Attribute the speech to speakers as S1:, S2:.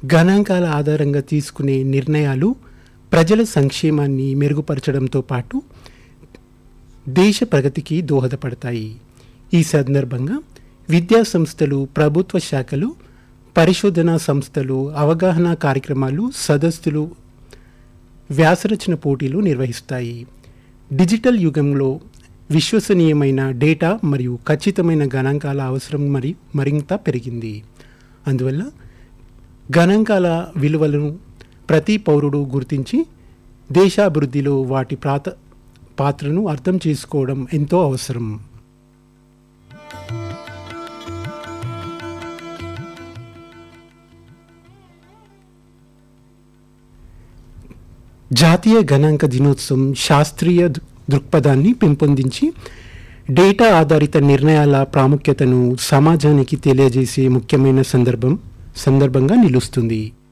S1: గణాంకాల ఆధారంగా తీసుకునే నిర్ణయాలు ప్రజల సంక్షేమాన్ని మెరుగుపరచడంతో పాటు దేశ ప్రగతికి దోహదపడతాయి ఈ సందర్భంగా విద్యా సంస్థలు ప్రభుత్వ శాఖలు పరిశోధనా సంస్థలు అవగాహన కార్యక్రమాలు సదస్సులు వ్యాసరచన పోటీలు నిర్వహిస్తాయి డిజిటల్ యుగంలో విశ్వసనీయమైన డేటా మరియు ఖచ్చితమైన గణాంకాల అవసరం మరి మరింత పెరిగింది అందువల్ల గణాంకాల విలువలను ప్రతి పౌరుడు గుర్తించి దేశాభివృద్ధిలో వాటి ప్రాత పాత్రను అర్థం చేసుకోవడం ఎంతో అవసరం జాతీయ గణాంక దినోత్సవం శాస్త్రీయ దృ- దృక్పథాన్ని పెంపొందించి డేటా ఆధారిత నిర్ణయాల ప్రాముఖ్యతను సమాజానికి తెలియజేసే ముఖ్యమైన సందర్భం సందర్భంగా నిలుస్తుంది